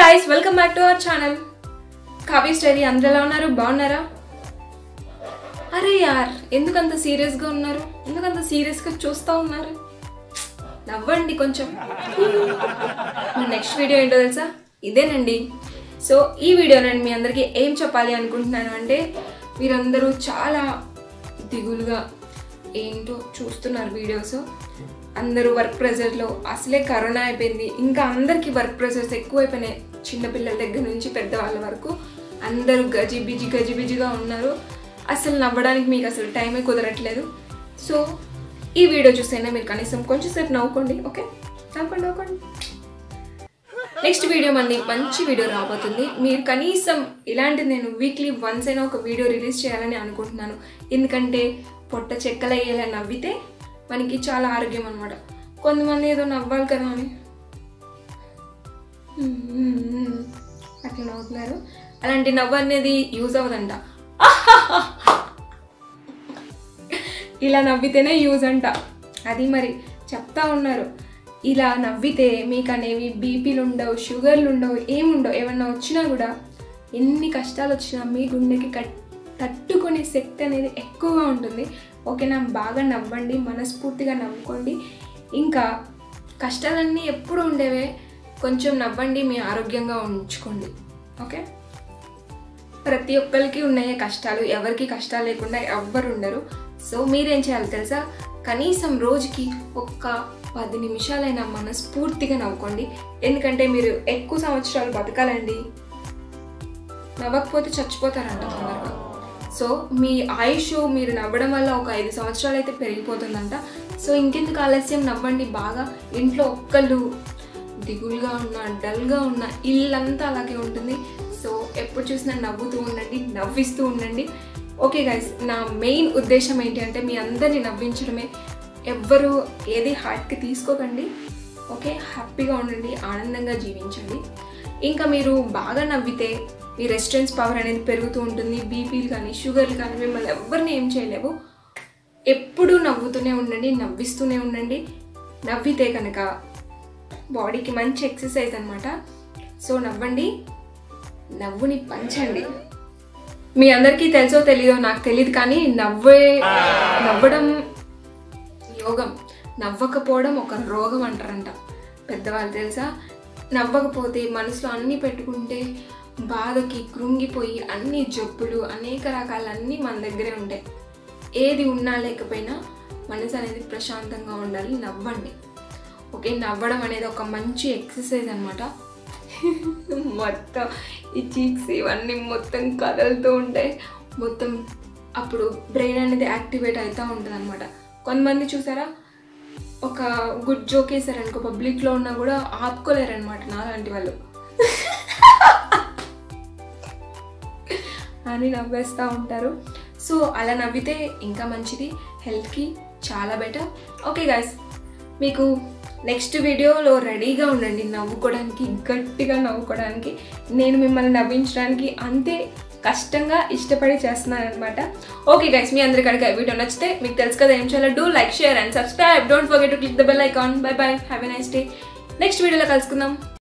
guys welcome back to our channel Kavya study అందరు ఎలా ఉన్నారు బాగున్నారా అరే యార్ ఎందుకంత సీరియస్గా ఉన్నారు ఎందుకంత సీరియస్గా చూస్తూ ఉన్నారు నవ్వండి కొంచెం మన నెక్స్ట్ వీడియో ఏంటో తెలుసా ఇదేనండి సో ఈ వీడియో నేను మీ అందరికీ ఏం చెప్పాలి అనుకుంటున్నాను అంటే మీరందరూ చాలా దిగులుగా ఏంటో చూస్తున్నారు వీడియోస్ అందరూ వర్క్ ప్రెజర్లో అసలే కరోనా అయిపోయింది ఇంకా అందరికీ వర్క్ ప్రెజర్స్ ఎక్కువైపోయినాయి చిన్నపిల్లల దగ్గర నుంచి పెద్దవాళ్ళ వరకు అందరూ గజి బిజి గజి బిజిగా ఉన్నారు అసలు నవ్వడానికి మీకు అసలు టైమే కుదరట్లేదు సో ఈ వీడియో చూసైనా మీరు కనీసం కొంచెం సేపు నవ్వుకోండి ఓకే నవ్వుకోండి నవ్వుకోండి నెక్స్ట్ వీడియో మనది మంచి వీడియో రాబోతుంది మీరు కనీసం ఇలాంటిది నేను వీక్లీ వన్స్ అయినా ఒక వీడియో రిలీజ్ చేయాలని అనుకుంటున్నాను ఎందుకంటే పొట్ట చెక్కలయ్యేలా నవ్వితే మనకి చాలా ఆరోగ్యం అనమాట కొంతమంది ఏదో నవ్వాలి కదా అని అట్లా నవ్వుతున్నారు అలాంటి నవ్వు అనేది యూజ్ అవ్వదంట ఇలా నవ్వితేనే యూజ్ అంట అది మరి చెప్తా ఉన్నారు ఇలా నవ్వితే మీకు అనేవి బీపీలు ఉండవు షుగర్లు ఉండవు ఏముండవు ఏమన్నా వచ్చినా కూడా ఎన్ని కష్టాలు వచ్చినా మీ గుండెకి కట్ తట్టుకునే శక్తి అనేది ఎక్కువగా ఉంటుంది ఓకేనా బాగా నవ్వండి మనస్ఫూర్తిగా నవ్వుకోండి ఇంకా కష్టాలన్నీ ఎప్పుడు ఉండేవే కొంచెం నవ్వండి మీ ఆరోగ్యంగా ఉంచుకోండి ఓకే ప్రతి ఒక్కరికి ఉన్నాయే కష్టాలు ఎవరికి కష్టాలు లేకుండా ఎవ్వరు ఉండరు సో మీరేం చేయాలి తెలుసా కనీసం రోజుకి ఒక్క పది నిమిషాలైనా మనస్ఫూర్తిగా నవ్వుకోండి ఎందుకంటే మీరు ఎక్కువ సంవత్సరాలు బతకాలండి నవ్వకపోతే చచ్చిపోతారంట తొందరగా సో మీ ఆయుష్ మీరు నవ్వడం వల్ల ఒక ఐదు సంవత్సరాలు అయితే పెరిగిపోతుందంట సో ఇంకెందుకు ఆలస్యం నవ్వండి బాగా ఇంట్లో ఒక్కళ్ళు దిగులుగా ఉన్న డల్గా ఉన్న ఇల్లంతా అలాగే ఉంటుంది సో ఎప్పుడు చూసినా నవ్వుతూ ఉండండి నవ్విస్తూ ఉండండి ఓకే గైస్ నా మెయిన్ ఉద్దేశం ఏంటి అంటే మీ అందరిని నవ్వించడమే ఎవ్వరు ఏది హార్ట్కి తీసుకోకండి ఓకే హ్యాపీగా ఉండండి ఆనందంగా జీవించండి ఇంకా మీరు బాగా నవ్వితే మీ రెస్టారెంట్స్ పవర్ అనేది పెరుగుతూ ఉంటుంది బీపీలు కానీ షుగర్లు కానీ మిమ్మల్ని ఎవరిని ఏం చేయలేవు ఎప్పుడూ నవ్వుతూనే ఉండండి నవ్విస్తూనే ఉండండి నవ్వితే కనుక బాడీకి మంచి ఎక్సర్సైజ్ అనమాట సో నవ్వండి నవ్వుని పంచండి మీ అందరికీ తెలుసో తెలీదో నాకు తెలియదు కానీ నవ్వే నవ్వడం యోగం నవ్వకపోవడం ఒక రోగం అంటారంట పెద్దవాళ్ళు తెలుసా నవ్వకపోతే మనసులో అన్నీ పెట్టుకుంటే బాధకి కృంగిపోయి అన్ని జబ్బులు అనేక రకాల అన్నీ మన దగ్గరే ఉంటాయి ఏది ఉన్నా లేకపోయినా మనసు అనేది ప్రశాంతంగా ఉండాలి నవ్వండి ఓకే నవ్వడం అనేది ఒక మంచి ఎక్సర్సైజ్ అనమాట మొత్తం ఈ చీక్స్ ఇవన్నీ మొత్తం కదులుతూ ఉంటాయి మొత్తం అప్పుడు బ్రెయిన్ అనేది యాక్టివేట్ అవుతూ ఉంటుంది అనమాట కొంతమంది చూసారా ఒక గుడ్ జోక్ వేసారనుకో పబ్లిక్లో ఉన్నా కూడా ఆపుకోలేరనమాట నాలాంటి వాళ్ళు అని నవ్వేస్తూ ఉంటారు సో అలా నవ్వితే ఇంకా మంచిది హెల్త్కి చాలా బెటర్ ఓకే గాయస్ మీకు నెక్స్ట్ వీడియోలో రెడీగా ఉండండి నవ్వుకోవడానికి గట్టిగా నవ్వుకోవడానికి నేను మిమ్మల్ని నవ్వించడానికి అంతే కష్టంగా ఇష్టపడి చేస్తున్నాను అనమాట ఓకే గైస్ మీ అందరి కనుక ఈ వీడియో నచ్చితే మీకు తెలుసు కదా ఏం చేయాలో do like share and subscribe don't forget to click the bell icon bye bye have a nice day next వీడియోలో కలుసుకుందాం